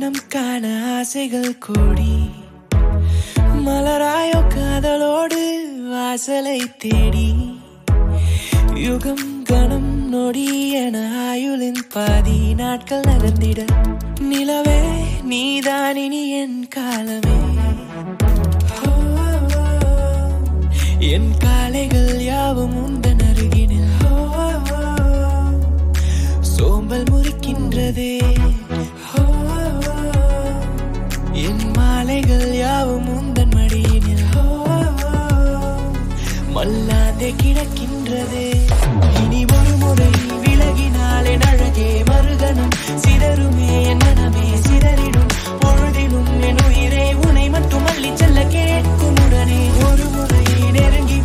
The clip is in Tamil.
தினம் காண ஆசைகள் கூடி மலராயோ காதலோடு வாசலை தேடி யுகம் கணம் நொடி என ஆயுளின் பாதி நாட்கள் நகர்ந்திட நிலவே நீதான் இனி என் காலமே ஓ, என் காலைகள் யாவும் உந்தன் அருகினில் ஓ, சோம்பல் முறிக்கின்றதே ஓ, என் மாலைகள் யாவும் உந்தன் மடியினில் ஓ, மல்லாந்தே கிடக்கின்றதே இனி ஒரு முறை விலகினால் என் அழகே மறுகணம் சிதறுமே என் மனமே சிதறிடும் பொழுதிலும் என் உயிரே உனை மட்டும் அள்ளி செல்ல கேட்கும் உடனே ஒரு முறை நெருங்கி